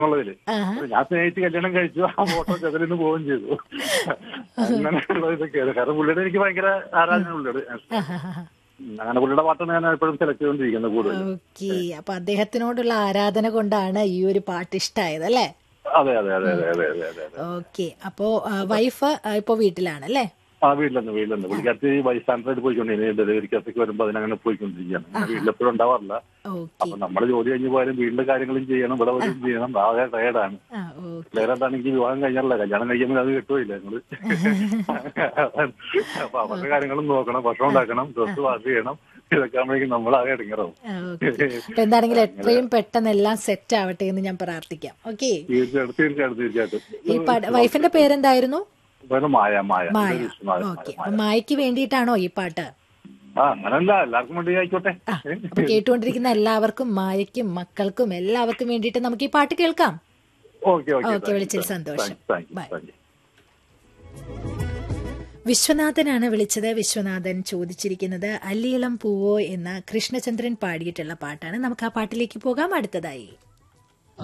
എന്നുള്ളതില് ആഹാ. ഞാൻ സ്നേഹിച്ച് കല്യാണം കഴിച്ചു ആ ഫോട്ടോ ചെതലിൽ നിന്ന് പോവുകയും ചെയ്തു അങ്ങനെയുള്ള ഇതൊക്കെയാണ് കാരണം പുള്ളിയുടെ എനിക്ക് ഭയങ്കര ആരാധന പുള്ളിയുടെ ആഹാഹാഹാ. ഉം, അങ്ങനെ പുള്ളിയുടെ പാട്ടാണ് ഞാൻ എപ്പോഴും സെലക്ട് ചെയ്തുകൊണ്ടിരിക്കുന്നത് കൂടുതൽ ഓക്കെ അപ്പൊ അദ്ദേഹത്തിനോടുള്ള ആരാധന കൊണ്ടാണ് ഈ ഒരു പാട്ട് ഇഷ്ടായത് അല്ലേ അതെ അതെ അതെ അതെ അതെ അതെ അതെ അതെ ഓക്കെ അപ്പോ ആ, വൈഫ് ആ, ഇപ്പോ വീട്ടിലാണ് അല്ലേ ആ വീട്ടിലെന്ന് വീട്ടിലെന്ന് പുള്ളിക്കകത്ത് ബൈസ്റ്റാൻഡറായിട്ട് പോയിക്കൊണ്ടിരിക്കുന്നത് ഡെലിവറിക്കകത്തേക്ക് വരുമ്പോൾ അതിനങ്ങനെ പോയിക്കൊണ്ടിരിക്കുകയാണ് അങ്ങനെ വീട്ടിലെപ്പോഴും ഉണ്ടാവാറില്ല ഓക്കെ അപ്പൊ നമ്മൾ ജോലി കഴിഞ്ഞ് പോയാലും വീട്ടിലെ കാര്യങ്ങളും ചെയ്യണം ഇവിടെ വരും ചെയ്യണം ആകെ ടയർഡാണ് ആ ഓക്കെ വേറെന്താണെങ്കിൽ വിവാഹം കഴിഞ്ഞാലല്ല കല്യാണം കഴിക്കുമ്പോൾ അത് കിട്ടുമില്ല ഞങ്ങള് അപ്പൊ അവരുടെ കാര്യങ്ങളും നോക്കണം ഭക്ഷണം ഉണ്ടാക്കണം ഡ്രസ് വാഷ് ചെയ്യണം ഇതൊക്കെ ആകുമ്പോഴേക്കും നമ്മളാകെ ഇടങ്ങറാവും ഓക്കെ അപ്പൊ എന്താണെങ്കിലും എത്രയും പെട്ടെന്ന് എല്ലാം സെറ്റ് ആവട്ടെ എന്ന് ഞാൻ പ്രാർത്ഥിക്കാം ഓക്കെ തീർച്ചയായിട്ടും തീർച്ചയായിട്ടും തീർച്ചയായിട്ടും ഈ പാട്ട് വൈഫിന്റെ പേരെന്തായിരുന്നു വേറെ മായ മായ മായ ഇതൊരു ഇഷ്ടമായ ഓക്കെ മായ. അപ്പൊ മായക്ക് വേണ്ടിയിട്ടാണോ ഈ പാട്ട് ആ അങ്ങനല്ല എല്ലാവർക്കും വേണ്ടി ആയിക്കോട്ടെ ആ അപ്പൊ കേട്ടുകൊണ്ടിരിക്കുന്ന എല്ലാവർക്കും മായയ്ക്കും മക്കൾക്കും എല്ലാവർക്കും വേണ്ടിയിട്ട് നമുക്ക് ഈ പാട്ട് കേൾക്കാം ഓക്കെ ഓക്കെ ഓക്കെ വിളിച്ചതിൽ സന്തോഷം thank you bye thank you വിശ്വനാഥനാണ് വിളിച്ചത് വിശ്വനാഥൻ ചോദിച്ചിരിക്കുന്നത് അല്ലിയിളം പൂവോ എന്ന കൃഷ്ണചന്ദ്രൻ പാടിയിട്ടുള്ള പാട്ടാണ് നമുക്ക് ആ പാട്ടിലേക്ക് പോകാം അടുത്തതായി